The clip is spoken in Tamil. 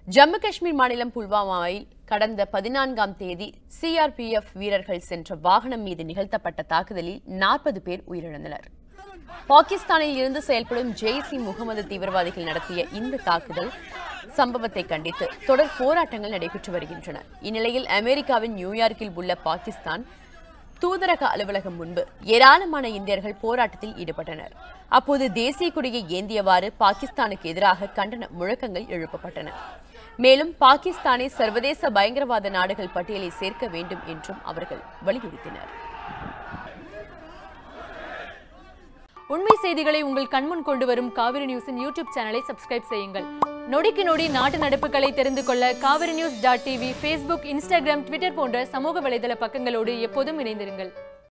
ஜம்மு காஷ்மீர் மாநிலம் புல்வாமாவில் கடந்த பதினான்காம் தேதி சிஆர்பிஎஃப் வீரர்கள் சென்ற வாகனம் மீது நிகழ்த்தப்பட்ட தாக்குதலில் நாற்பது பேர் உயிரிழந்தனர் பாகிஸ்தானில் இருந்து செயல்படும் ஜெய்ஸ் இ முகமது தீவிரவாதிகள் நடத்திய இந்த தாக்குதல் சம்பவத்தை கண்டித்து தொடர் போராட்டங்கள் நடைபெற்று வருகின்றன இந்நிலையில் அமெரிக்காவின் நியூயார்க்கில் உள்ள பாகிஸ்தான் தூதரக அலுவலகம் முன்பு ஏராளமான இந்தியர்கள் போராட்டத்தில் ஈடுபட்டனர் அப்போது தேசிய கொடியை ஏந்தியவாறு பாகிஸ்தானுக்கு எதிராக கண்டன முழக்கங்கள் எழுப்பப்பட்டன மேலும் பாகிஸ்தானை சர்வதேச பயங்கரவாத நாடுகள் பட்டியலில் சேர்க்க வேண்டும் என்றும் அவர்கள் வலியுறுத்தினர் உண்மை செய்திகளை உங்கள் கண்முன் கொண்டு வரும் காவிரி நியூஸின் யூடியூப் சேனலை சப்ஸ்கிரைப் செய்யுங்கள் நொடிக்கு நொடி நாட்டு நடப்புகளை தெரிந்து கொள்ள Kaveri news dot TV Facebook Instagram Twitter போன்ற சமூக வலைதள பக்கங்களோடு எப்போதும் இணைந்திருங்கள்